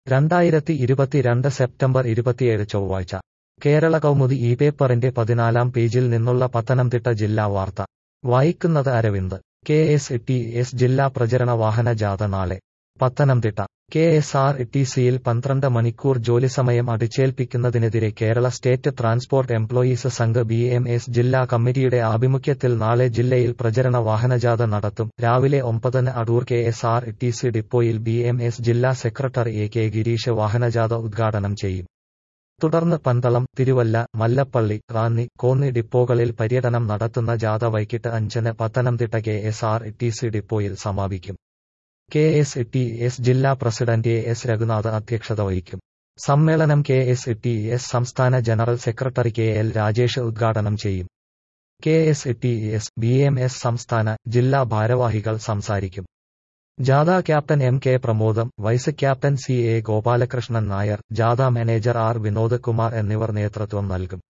രണ്ടായിരത്തി ഇരുപത്തിരണ്ട് സെപ്റ്റംബർ ഇരുപത്തിയേഴ് ചൊവ്വാഴ്ച കേരള കൗമുദി ഈ പേപ്പറിന്റെ പതിനാലാം പേജിൽ നിന്നുള്ള പത്തനംതിട്ട ജില്ലാ വാർത്ത വായിക്കുന്നത് Aravind K S T S ജില്ലാ പ്രചരണ വാഹന ജാഥ നാളെ Pathanamthitta K S R T സിയിൽ പന്ത്രണ്ട് മണിക്കൂർ ജോലിസമയം അടിച്ചേൽപ്പിക്കുന്നതിനെതിരെ Kerala state transport employees Sangh B M S ജില്ലാ കമ്മിറ്റിയുടെ ആഭിമുഖ്യത്തിൽ നാളെ ജില്ലയിൽ പ്രചരണ വാഹനജാഥ നടത്തും രാവിലെ ഒമ്പതിന് Adoor K S R T C ഡിപ്പോയിൽ ബി എം എസ് ജില്ലാ സെക്രട്ടറി എ കെ ഗിരീഷ് വാഹനജാഥ ഉദ്ഘാടനം ചെയ്യും തുടർന്ന് പന്തളം തിരുവല്ല മല്ലപ്പള്ളി റാന്നി കോന്നി ഡിപ്പോകളിൽ പര്യടനം നടത്തുന്ന ജാഥ വൈകിട്ട് അഞ്ചിന് Pathanamthitta K S R T C ഡിപ്പോയിൽ സമാപിക്കും കെ എസ് ടി എസ് ജില്ലാ പ്രസിഡന്റ് എ എസ് രഘുനാഥ് അധ്യക്ഷത വഹിക്കും സമ്മേളനം കെ എസ് ടി എസ് സംസ്ഥാന general secretary K L Rajesh ഉദ്ഘാടനം ചെയ്യും K S T S B M S സംസ്ഥാന ജില്ലാ ഭാരവാഹികൾ സംസാരിക്കും ജാഥ captain M K Pramodam vice captain C A Gopalakrishnan Nair ജാഥ മാനേജർ ആർ വിനോദ് കുമാർ എന്നിവർ നേതൃത്വം നൽകും